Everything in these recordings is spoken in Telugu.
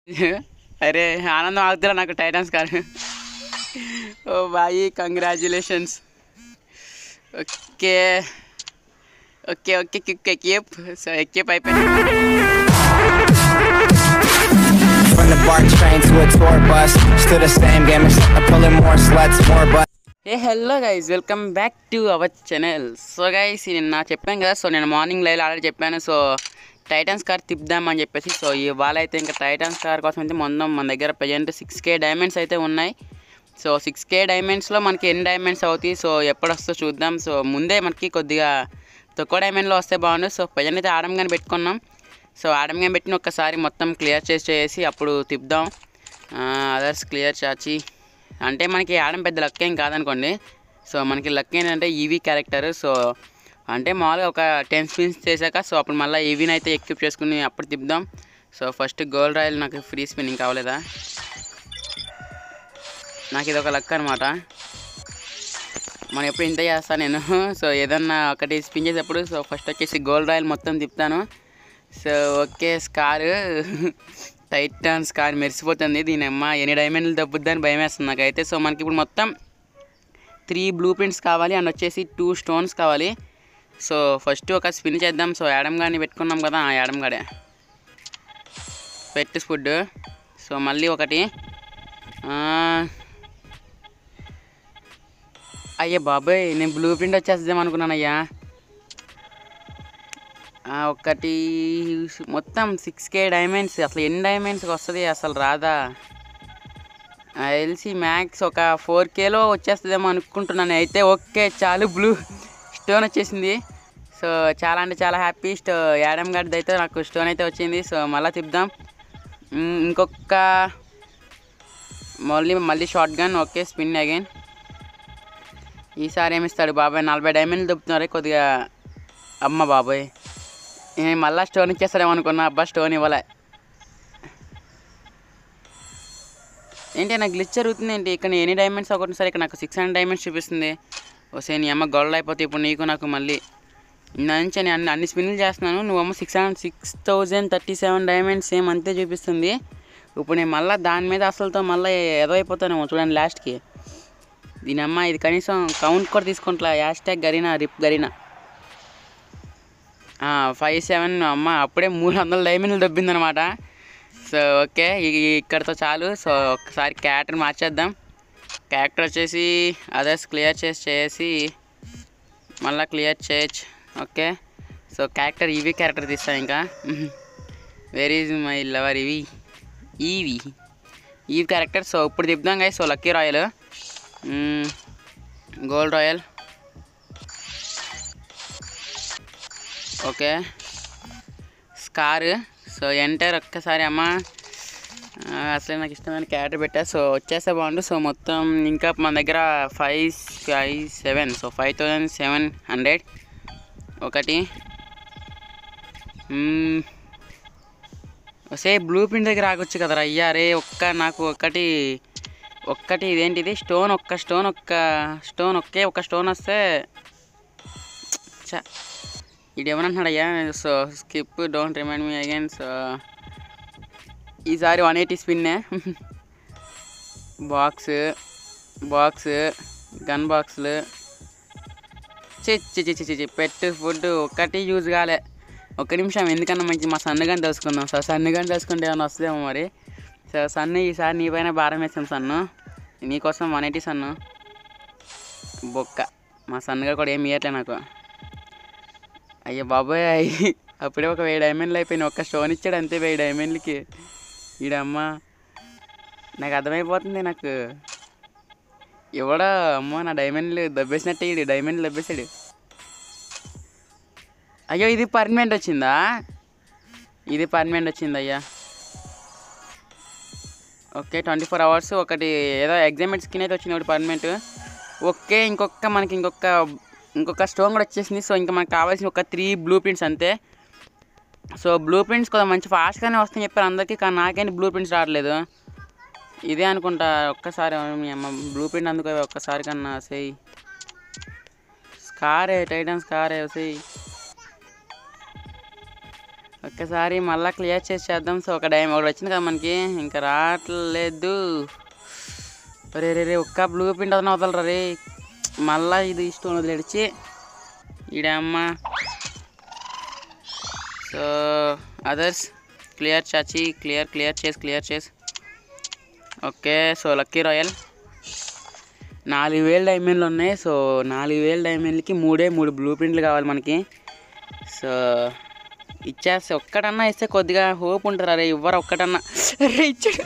అరే ఆనందం ఆగుతురా నాకు టైటాన్స్ కార్ ఓ బాయి కంగ్రాచులేషన్స్ ఓకే ఓకే ఓకే కిక్ ఎక్కిప్ సో ఎక్కిప్ అయిపోయింది From the BART train to a tour bus, still the same game, except I'm pulling more sluts, more butts. ఏ hello guys welcome back to our channel so guys నిన్న చెప్పాను కదా సో నేను మార్నింగ్ లైవ్ ఆల్రెడీ చెప్పాను సో టైటన్స్ కార్ తిప్పుదామని చెప్పేసి సో ఇవాళ అయితే ఇంకా టైటన్స్ కార్ కోసం అయితే మొత్తం మన దగ్గర ప్రజెంట్ సిక్స్ కే డైమండ్స్ అయితే ఉన్నాయి సో సిక్స్ కే డైమండ్స్లో మనకి ఎన్ని డైమండ్స్ అవుతాయి సో ఎప్పుడు వస్తుందో చూద్దాం సో ముందే మనకి కొద్దిగా తక్కువ డైమండ్లో వస్తే బాగుండు సో ప్రజెంట్ అయితే ఆడం కానీ పెట్టుకున్నాం సో ఆడం కానీ పెట్టిన ఒక్కసారి మొత్తం క్లియర్ చేసి చేసి అప్పుడు తిప్పుదాం అదర్స్ క్లియర్ చాచి అంటే మనకి ఆడం పెద్ద లక్ ఏం కాదనుకోండి సో మనకి లక్ ఏంటంటే ఈవీ క్యారెక్టర్ సో అంటే మామూలుగా ఒక టెన్ స్పిన్స్ చేశాక సో అప్పుడు మళ్ళీ ఈవీని అయితే ఎక్విప్ చేసుకుని అప్పుడు తిప్పుదాం సో ఫస్ట్ గోల్డ్ రాయల్ నాకు ఫ్రీ స్పిన్నింగ్ కావలేదా నాకు ఇది ఒక లక్ అనమాట మనం ఎప్పుడు ఇంత చేస్తాను నేను సో ఏదన్నా ఒకటి స్పిన్ చేసేటప్పుడు సో ఫస్ట్ వచ్చేసి గోల్డ్ రాయల్ మొత్తం తిప్పుతాను so okay scar titan scar మెరిసిపోతుంది దీని అమ్మ ఎన్ని డైమండ్లు దబ్బుద్దని భయం వేస్తుంది నాకైతే సో మనకి ఇప్పుడు మొత్తం త్రీ బ్లూ ప్రింట్స్ కావాలి అండ్ వచ్చేసి టూ స్టోన్స్ కావాలి సో ఫస్ట్ ఒక స్పిన్ చేద్దాం సో యాడమ్ గాని పెట్టుకున్నాం కదా ఆ యాడమ్ గాడే పెట్టి ఫుడ్ సో మళ్ళీ ఒకటి ఆ, అయ్యా బాబాయ్ నేను బ్లూ ప్రింట్ వచ్చేద్దాం అనుకున్నాను అయ్యా ఆ, ఒకటి మొత్తం సిక్స్ కే డైమండ్స్ అసలు ఎన్ని డైమండ్స్కి వస్తుంది అసలు రాదా ఎల్సి మ్యాక్స్ ఒక ఫోర్ కేలో వచ్చేస్తుందేమో అనుకుంటున్నాను అయితే ఓకే చాలు బ్లూ స్టోన్ వచ్చేసింది సో చాలా అంటే చాలా హ్యాపీ స్టో యాడమ్ గడ్ది అయితే నాకు స్టోన్ అయితే వచ్చింది సో మళ్ళీ తిప్పుదాం మ్, ఇంకొక మళ్ళీ మళ్ళీ short gun okay spin again ఈసారి ఏమిస్తాడు బాబాయ్ నలభై డైమండ్లు దొబ్బుతున్నారు కొద్దిగా అమ్మ బాబాయ్ నేను మళ్ళీ స్టోన్ ఇచ్చేస్తారేమో అనుకున్నా అబ్బా స్టోన్ ఇవ్వలే ఏంటి నాకు గ్లిచ్ జరుగుతుంది ఏంటి ఇక్కడ ఎన్ని డైమండ్స్ ఒకటి సరే ఇక్కడ నాకు సిక్స్ హండ్రెడ్ డైమండ్స్ చూపిస్తుంది ఓసే నీ అమ్మ గొడవలు అయిపోతే ఇప్పుడు నీకు నాకు మళ్ళీ నా నుంచి నేను అన్ని అన్ని స్పిన్లు చేస్తున్నాను నువ్వేమో six hundred six thousand thirty seven diamonds same అంతే చూపిస్తుంది ఇప్పుడు నేను మళ్ళీ దాని మీద అసలుతో మళ్ళీ ఏదో అయిపోతానేమో చూడండి లాస్ట్కి దీని అమ్మ ఇది కనీసం కౌంట్ కూడా తీసుకుంటా hashtag Garena rip Garena five seven అమ్మ అప్పుడే మూడు వందల డైమండ్లు దొబ్బిందనమాట సో ఓకే ఇ- ఇక్కడితో చాలు సో ఒకసారి క్యారెక్టర్ మార్చేద్దాం క్యారెక్టర్ వచ్చేసి అదర్స్ క్లియర్ చేసి చేసి మళ్ళీ క్లియర్ చేయొచ్చు okay so character EV character తీస్తాను ఇంకా వెరీ ఈజ్ మై లవర్ ఇవి ఈవి ఈవి క్యారెక్టర్ సో ఇప్పుడు తిప్పుదాం గాయ so lucky royal gold royal okay scar so enter ఒక్కసారి అమ్మ ఆ, అసలే నాకు ఇష్టమైన క్యారెక్టర్ పెట్టా సో వచ్చేస్తే బాగుండు సో మొత్తం ఇంకా మన దగ్గర five five seven so five thousand seven hundred ఒకటి మ్మ్. వసే బ్లూ ప్రింట్ దగ్గర ఆగొచ్చు కదరా అయ్యా రే ఒక్క నాకు ఒక్కటి ఒక్కటి ఇదేంటిది స్టోన్ ఒక్క స్టోన్ ఒక్క స్టోన్ ఒకే ఒక స్టోన్ వస్తే చ ఇది ఏమనంటున్నాడయ్యా so skip don't remind me again so ఈసారి వన్ ఎయిటీ స్పిన్నే బాక్స్ బాక్స్ గన్ బాక్స్లు చి చి చి చి చి చి పెట్టు ఫుడ్ ఒక్కటి యూజ్ కాలే ఒక్క నిమిషం ఎందుకన్నా మంచి మా సన్నగాని తెలుసుకుందాం సో సన్నగాని తెలుసుకుంటే ఏమైనా వస్తుందేమో మరి సో సన్ను ఈసారి నీ పైన భారం వేసాం సన్ను నీకోసం వన్ ఎయిటీ సన్ను బొక్క మా సన్నగా కూడా ఏమి ఇవ్వట్లే నాకు అయ్యో బాబాయ్ అయ్యి అప్పుడే ఒక వెయ్యి డైమండ్లు అయిపోయినాయి ఒక్క స్టోన్ ఇచ్చాడు అంతే వెయ్యి డైమండ్లకి ఈడమ్మ నాకు అర్థమైపోతుంది నాకు ఎవడో అమ్మో నా డైమండ్లు దబ్బేసినట్టే ఈడు డైమండ్లు దబ్బేసాడు అయ్యో ఇది పర్మనెంట్ వచ్చిందా ఇది పర్మనెంట్ వచ్చింది అయ్యా ఓకే ట్వంటీ ఫోర్ అవర్స్ ఒకటి ఏదో ఎగ్జామిట్ స్కిన్ అయితే వచ్చింది ఒకటి పర్మనెంట్ ఓకే ఇంకొక మనకి ఇంకొక ఇంకొక స్టోన్ కూడా వచ్చేసింది సో ఇంకా మనకు కావాల్సిన ఒక త్రీ బ్లూ ప్రింట్స్ అంతే సో బ్లూ ప్రింట్స్ కొంచెం మంచి ఫాస్ట్గానే వస్తాయని చెప్పారు అందరికీ కానీ నాకేంటి బ్లూ ప్రింట్స్ రావట్లేదు ఇదే అనుకుంటా ఒక్కసారి మీ అమ్మ బ్లూ ప్రింట్ అందుకు ఒక్కసారి కన్నా సెయ్యి స్కారే టైటన్ స్కారే సెయ్యి ఒక్కసారి మళ్ళీ క్లియర్ చేసి చేద్దాం సో ఒక డైమ్ ఒకటి వచ్చింది కదా మనకి ఇంకా రావట్లేదు రే రే రే ఒక్క బ్లూ ప్రింట్ అతను అవతలరా రే మళ్ళా ఇది స్టోన్ వదిలేడిచి ఈడమ్మ సో అదర్స్ క్లియర్ చాచి క్లియర్ క్లియర్ చేసి క్లియర్ చేసి ఓకే సో లక్కీ రాయల్ నాలుగు వేలు డైమండ్లు ఉన్నాయి సో నాలుగు వేలు డైమండ్లకి మూడే మూడు బ్లూ ప్రింట్లు కావాలి మనకి సో ఇచ్చేస్తే ఒక్కటన్నా ఇస్తే కొద్దిగా హోప్ ఉంటుంది అరే ఇవ్వరు ఒక్కటన్నా అరే ఇచ్చాడు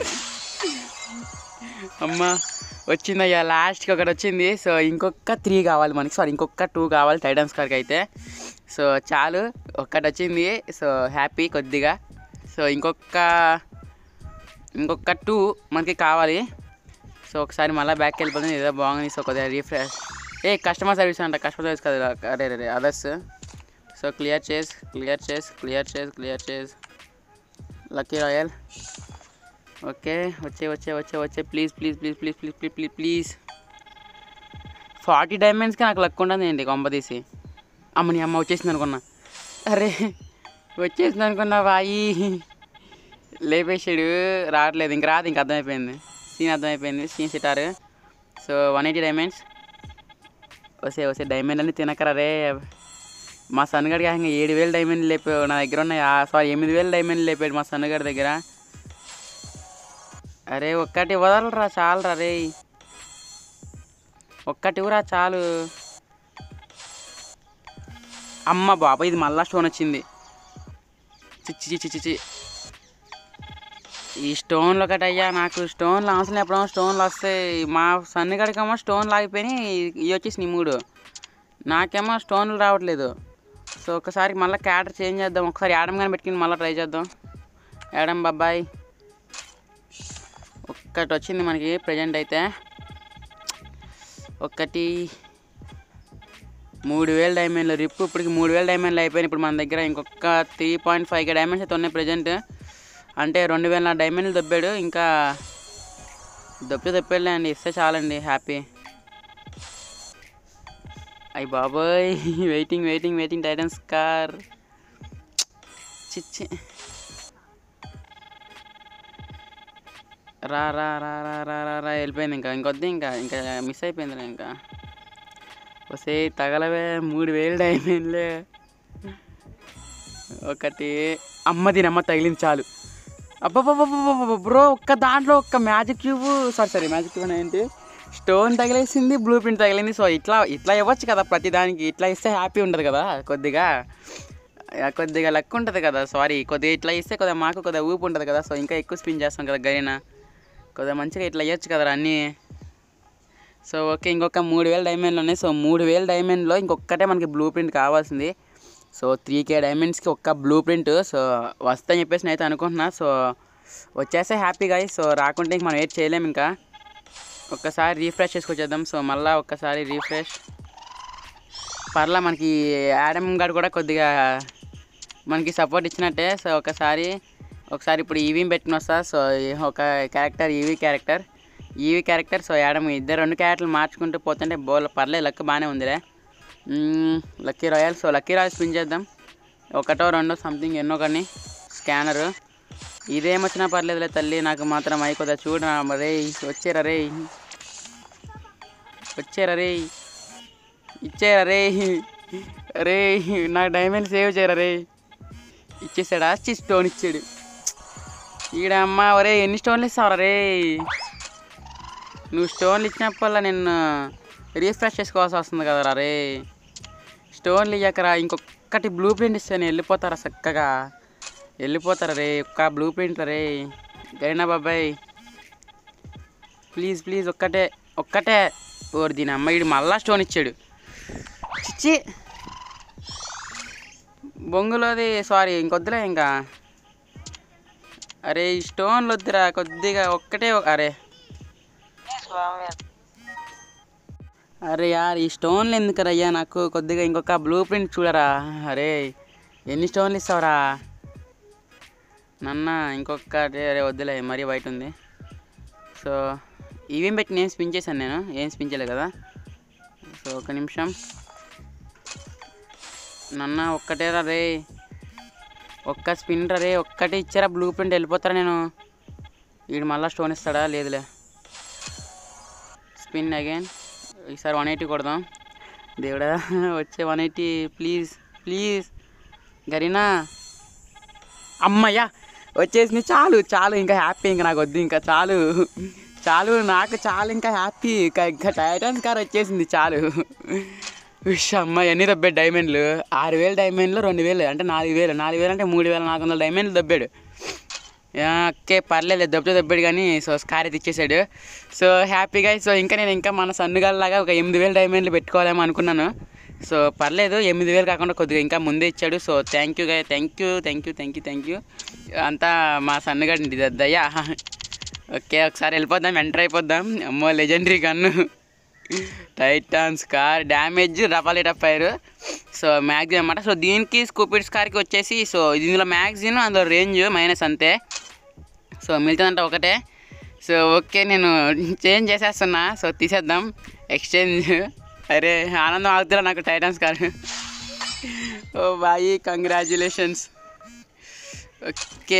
అమ్మా వచ్చిందయ్యా లాస్ట్కి ఒకటి వచ్చింది సో ఇంకొక త్రీ కావాలి మనకి సారీ ఇంకొక టూ కావాలి టైటన్స్ కార్కి అయితే సో చాలు ఒక్కటి వచ్చింది సో హ్యాపీ కొద్దిగా సో ఇంకొక ఇంకొక టూ మనకి కావాలి సో ఒకసారి మళ్ళీ బ్యాక్ వెళ్ళిపోతుంది ఏదో బాగుంది సో కొద్దిగా రీఫ్రెష్ ఏ కస్టమర్ సర్వీస్ అంట కస్టమర్ సర్వీస్ కదా అరే రే అదర్స్ సో క్లియర్ చేసి క్లియర్ చేసి క్లియర్ చేసి క్లియర్ చేసి లక్కీ రాయల్ ఓకే వచ్చే వచ్చే వచ్చే వచ్చే please please please please please please please please forty డైమండ్స్కి నాకు లక్ ఉంటుంది ఏంటి కొంప తీసి అమ్మ నీ అమ్మ వచ్చేసింది అనుకున్నా అరే వచ్చేసింది అనుకున్నా వాయి లేపేసాడు రావట్లేదు ఇంక రాదు ఇంక అర్థమైపోయింది సీన్ అర్థమైపోయింది సీన్ సిటారు సో వన్ ఎయిటీ డైమండ్స్ వసే వసే డైమండ్ అన్ని తినకరా రే మా సన్నగాడికి ఇంకా ఏడు వేలు డైమండ్ లేపావు నా దగ్గర ఉన్నాయి సారీ ఎనిమిది వేలు డైమండ్ లేపాడు మా సన్నగాడి దగ్గర అరే ఒక్కటి వదలరా చాలరా రే ఒక్కటి ఊరా చాలు అమ్మ బాబా ఇది మళ్ళా స్టోన్ వచ్చింది చిచ్చి చిచ్చి చిచ్చి ఈ స్టోన్లు ఒకటి అయ్యా నాకు స్టోన్లు అవసరం ఎప్పుడో స్టోన్లు వస్తాయి మా సన్నిగడికేమో స్టోన్లు ఆగిపోయినాయి ఇవి వచ్చేసి నీ మూడు నాకేమో స్టోన్లు రావట్లేదు సో ఒకసారి మళ్ళీ క్యాటర్ చేంజ్ చేద్దాం ఒకసారి యాడమ్ కానీ పెట్టుకుని మళ్ళీ ట్రై చేద్దాం యాడమ్ బాబాయ్ ఒక్కటి వచ్చింది మనకి ప్రజెంట్ అయితే ఒకటి మూడు వేల డైమండ్లు రిప్ ఇప్పటికి మూడు వేల డైమండ్లు అయిపోయినాయి ఇప్పుడు మన దగ్గర ఇంకొక త్రీ పాయింట్ ఫైవ్ డైమండ్స్ అయితే ఉన్నాయి ప్రజెంట్ అంటే రెండు వేల డైమండ్లు దొబ్బాడు ఇంకా దొబ్బి దొబ్బేళ్ళే అండి ఇస్తే చాలండి హ్యాపీ అయ్యి బాబోయ్ waiting waiting waiting Titans car చిచ్చి రా రా రా రా రా రా రా వెళ్ళిపోయింది ఇంకా ఇంకొద్ది ఇంకా ఇంకా మిస్ అయిపోయిందిలే ఇంకా వస్తే తగలవే మూడు వేలు డైమండ్లే ఒకటి అమ్మ దీనమ్మ తగిలింది చాలు అబ్బబ్బబ్బబ్బబ్బ బ్రో ఒక్క దాంట్లో ఒక్క magic cube sorry sorry magic cube ఏంటి స్టోన్ తగిలేసింది బ్లూ ప్రింట్ తగిలింది సో ఇట్లా ఇట్లా ఇవ్వచ్చు కదా ప్రతి దానికి ఇట్లా ఇస్తే హ్యాపీ ఉంటుంది కదా కొద్దిగా ఆ, కొద్దిగా లక్ ఉంటుంది కదా సారీ కొద్దిగా ఇట్లా ఇస్తే కొద్దిగా మాకు కొద్దిగా ఊపు ఉంటుంది కదా సో ఇంకా ఎక్కువ స్పిన్ చేస్తాం కదా గైనా కొద్దిగా మంచిగా ఇట్లా ఇవ్వచ్చు కదా అన్నీ సో ఓకే ఇంకొక మూడు వేల డైమండ్లు ఉన్నాయి సో మూడు వేల డైమండ్లో ఇంకొక్కటే మనకి బ్లూ ప్రింట్ కావాల్సింది సో త్రీ కే డైమండ్స్కి ఒక్క బ్లూ ప్రింట్ సో వస్తాయని చెప్పేసి నేనైతే అనుకుంటున్నా సో వచ్చేస్తే హ్యాపీగా సో రాకుంటే ఇంక మనం ఏం చేయలేము ఇంకా ఒక్కసారి రీఫ్రెష్ చేసుకొచ్చేద్దాం సో మళ్ళీ ఒక్కసారి రీఫ్రెష్ పర్లా మనకి యాడమ్ గారు కూడా కొద్దిగా మనకి సపోర్ట్ ఇచ్చినట్టే సో ఒకసారి ఒకసారి ఇప్పుడు ఈవీని పెట్టుకుని వస్తా సో ఈ ఒక character EV character EV character so Adam ఇద్దరు రెండు క్యారెక్టర్లు మార్చుకుంటూ పోతుంటే బోల్ పర్లేదు లక్ బాగానే ఉందిలే మ్మ్, lucky royal so lucky royal spin చేద్దాం ఒకటో రెండో సంథింగ్ ఎన్నో కానీ స్కానరు ఇదేమొచ్చినా పర్లేదులే తల్లి నాకు మాత్రం అయిపోదా చూడరా రే వచ్చారా రే వచ్చారా రే ఇచ్చేరా రే రే నాకు డైమండ్ సేవ్ చేయరా రే ఇచ్చేసాడా చి స్టోన్ ఇచ్చాడు ఈడ అమ్మ ఒరే ఎన్ని స్టోన్లు ఇస్తావరా రే నువ్వు స్టోన్లు ఇచ్చినప్పుడల్లా నేను రీఫ్రెష్ చేసుకోవాల్సి వస్తుంది కదరా రే స్టోన్లు ఇయ్యకరా ఇంకొకటి బ్లూ ప్రింట్ ఇస్తే నేను వెళ్ళిపోతారా చక్కగా వెళ్ళిపోతారా రే ఒక్క బ్లూ ప్రింట్ రే గైనా బాబాయ్ ప్లీజ్ ప్లీజ్ ఒక్కటే ఒక్కటే ఓరి దీని అమ్మాయిడు మళ్ళా స్టోన్ ఇచ్చాడు చిచ్చి బొంగులోది సారీ ఇంకొద్దులే ఇంకా అరే ఈ స్టోన్లు వద్దురా కొద్దిగా ఒక్కటే ఒక- అరే అరే యార్ ఈ స్టోన్లు ఎందుకు అయ్యా నాకు కొద్దిగా ఇంకొక బ్లూ ప్రింట్ చూడరా అరే ఎన్ని స్టోన్లు ఇస్తావురా నన్న ఇంకొక అరే వద్దులే మరీ బయట ఉంది సో ఇవేం పెట్టి నేను స్పిన్ చేశాను నేను ఏం స్పిన్ చేయలేదు కదా సో ఒక నిమిషం నన్న ఒక్కటేరా రే ఒక్క స్పిన్ రే ఒక్కటి ఇచ్చారా బ్లూ ప్రింట్ వెళ్ళిపోతారా నేను వీడు మళ్ళీ స్టోన్ ఇస్తాడా లేదులే స్పిన్ అగైన్ ఈసారి వన్ ఎయిటీ కొడదాం దేవుడా వచ్చే one eighty please please Garena అమ్మయ్యా వచ్చేసింది చాలు చాలు ఇంకా హ్యాపీ ఇంకా నాకు వద్దు ఇంకా చాలు చాలు నాకు చాలు ఇంకా హ్యాపీ ఇంకా ఇంకా టైటన్స్ కార్ వచ్చేసింది చాలు విష్ అమ్మ ఎన్ని దబ్బాడు డైమండ్లు ఆరు వేలు డైమండ్లు రెండు వేలు అంటే నాలుగు వేలు నాలుగు వేలు అంటే మూడు వేల నాలుగు వందల డైమండ్లు దబ్బాడు ఆ, ఓకే పర్లేదు దెబ్బతో దెబ్బడు కానీ సో స్కార్ అయితే ఇచ్చేసాడు సో హ్యాపీగా సో ఇంకా నేను ఇంకా మన సన్నుగాల్లాగా ఒక ఎనిమిది వేలు డైమండ్లు పెట్టుకోవాలేమో అనుకున్నాను సో పర్లేదు ఎనిమిది వేలు కాకుండా కొద్దిగా ఇంకా ముందే ఇచ్చాడు సో థ్యాంక్ యూ గా thank you thank you thank you thank you అంతా మా సన్నగాడి దయ్యా ఓకే ఒకసారి వెళ్ళిపోద్దాం ఎంటర్ అయిపోద్దాం అమ్మో legendary gun Titans car damage రఫాలేట్ ఫైర్ సో మ్యాగ్జిన్ అనమాట సో దీనికి స్కూపిడ్స్ కార్కి వచ్చేసి సో ఇందులో మ్యాగ్జిన్ అందులో రేంజ్ మైనస్ అంతే సో మిగతాదంటే ఒకటే సో ఓకే నేను చేంజ్ చేసేస్తున్నా సో తీసేద్దాం ఎక్స్చేంజ్ అరే ఆనందం ఆగుతున్నా నాకు టైటాన్స్ కార్ ఓ బాయి కంగ్రాచులేషన్స్ ఓకే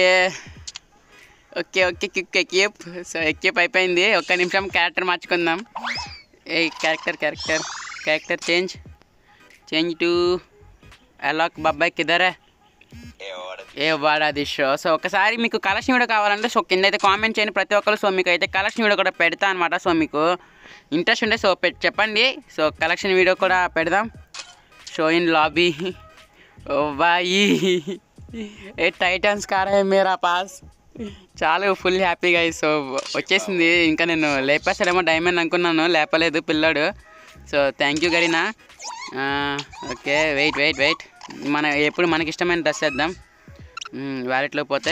ఓకే ఓకే కిక్ ఎక్కిప్ సో ఎక్కిప్ అయిపోయింది ఒక్క నిమిషం క్యారెక్టర్ మార్చుకుందాం ఏ character character character change change to Alok బాబాయ్ కిదరే ఏ వాడాది షో సో ఒకసారి మీకు కలెక్షన్ వీడియో కావాలంటే సో కింద అయితే కామెంట్ చేయండి ప్రతి ఒక్కరు సో మీకు అయితే కలెక్షన్ వీడియో కూడా పెడతా అనమాట సో మీకు ఇంట్రెస్ట్ ఉంటే సో పెట్ చెప్పండి సో కలెక్షన్ వీడియో కూడా పెడదాం show in lobby oh boy ఏ టైటన్స్ కార్ హై మేరా పాస్ చాలా ఫుల్ హ్యాపీగా సో వచ్చేసింది ఇంకా నేను లేపేస్తాడేమో డైమండ్ అనుకున్నాను లేపలేదు పిల్లాడు so thank you Garena okay wait wait wait మన ఎప్పుడు మనకి ఇష్టమైన డ్రెస్ వేద్దాం వ్యాలెట్లో పోతే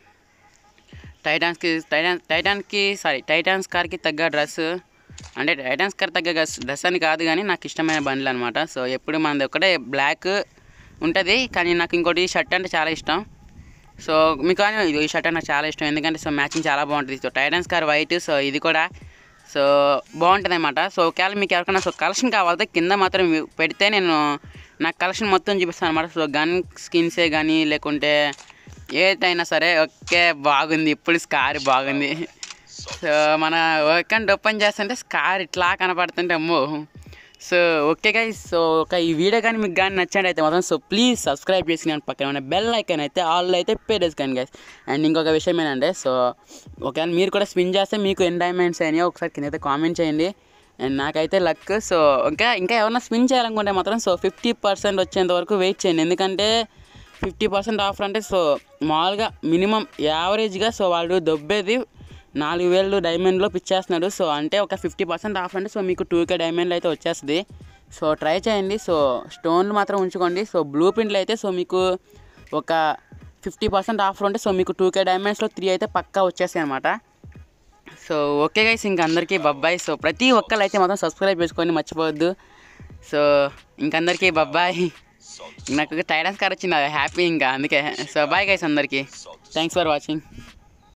టైటాన్స్కి టైటాన్ టైటాన్కి సారీ టైటాన్స్ కార్కి తగ్గ డ్రెస్ అంటే టైటాన్స్ కార్ తగ్గ డ్రెస్ అని కాదు కానీ నాకు ఇష్టమైన బండ్లు అనమాట సో ఎప్పుడు మనది ఒకటే బ్లాక్ ఉంటుంది కానీ నాకు ఇంకోటి షర్ట్ అంటే చాలా ఇష్టం సో మీకు కానీ ఇది ఈ షర్ట్ నాకు చాలా ఇష్టం ఎందుకంటే సో మ్యాచింగ్ చాలా బాగుంటుంది so Titans car white so ఇది కూడా సో బాగుంటుంది అనమాట సో ఒకవేళ మీకు ఎవరికైనా సో కలెక్షన్ కావాలంటే కింద మాత్రం ఇవి పెడితే నేను నాకు కలెక్షన్ మొత్తం చూపిస్తాను అనమాట సో గన్ స్కిన్సే కానీ లేకుంటే ఏదైనా సరే ఓకే బాగుంది ఇప్పుడు స్కార్ బాగుంది సో మన వర్క్ అండ్ ఓపెన్ చేస్తుంటే స్కార్ ఇట్లా కనపడుతుంటే అమ్మో సో ఓకే గైస్ సో ఒక ఈ వీడియో కానీ మీకు కానీ నచ్చండి అయితే మాత్రం సో ప్లీజ్ సబ్స్క్రైబ్ చేసి నేను పక్కన ఉన్న బెల్ ఐకాన్ అయితే ఆల్ అయితే పేరేస్ కానీ గైస్ అండ్ ఇంకొక విషయం ఏంటంటే సో ఒకవేళ మీరు కూడా స్పిన్ చేస్తే మీకు ఎన్ డైమండ్స్ అయినాయో ఒకసారి కింద అయితే కామెంట్ చేయండి అండ్ నాకైతే లక్ సో ఇంకా ఇంకా ఎవరైనా స్పిన్ చేయాలనుకుంటే మాత్రం సో ఫిఫ్టీ పర్సెంట్ వచ్చేంత వరకు వెయిట్ చేయండి ఎందుకంటే ఫిఫ్టీ పర్సెంట్ ఆఫర్ అంటే సో మామూలుగా మినిమం యావరేజ్గా సో వాళ్ళు దొబ్బేది నాలుగు వేలు డైమండ్లో పిచ్చేస్తున్నాడు సో అంటే ఒక ఫిఫ్టీ పర్సెంట్ ఆఫ్ అంటే సో మీకు టూ కే డైమండ్లు అయితే వచ్చేస్తుంది సో ట్రై చేయండి సో స్టోన్లు మాత్రం ఉంచుకోండి సో బ్లూ ప్రింట్లు అయితే సో మీకు ఒక ఫిఫ్టీ పర్సెంట్ ఆఫర్ ఉంటే సో మీకు టూ కే డైమండ్స్లో త్రీ అయితే పక్కా వచ్చేస్తాయి అనమాట సో ఓకే గైస్ ఇంక అందరికీ బబ్బాయ్ సో ప్రతి ఒక్కరు అయితే మాత్రం సబ్స్క్రైబ్ చేసుకొని మర్చిపోవద్దు సో ఇంకందరికీ బబ్బాయ్ నాకు టైడన్స్ కార్ వచ్చింది హ్యాపీ ఇంకా అందుకే సో బాయ్ గైస్ అందరికీ థ్యాంక్స్ ఫర్ వాచింగ్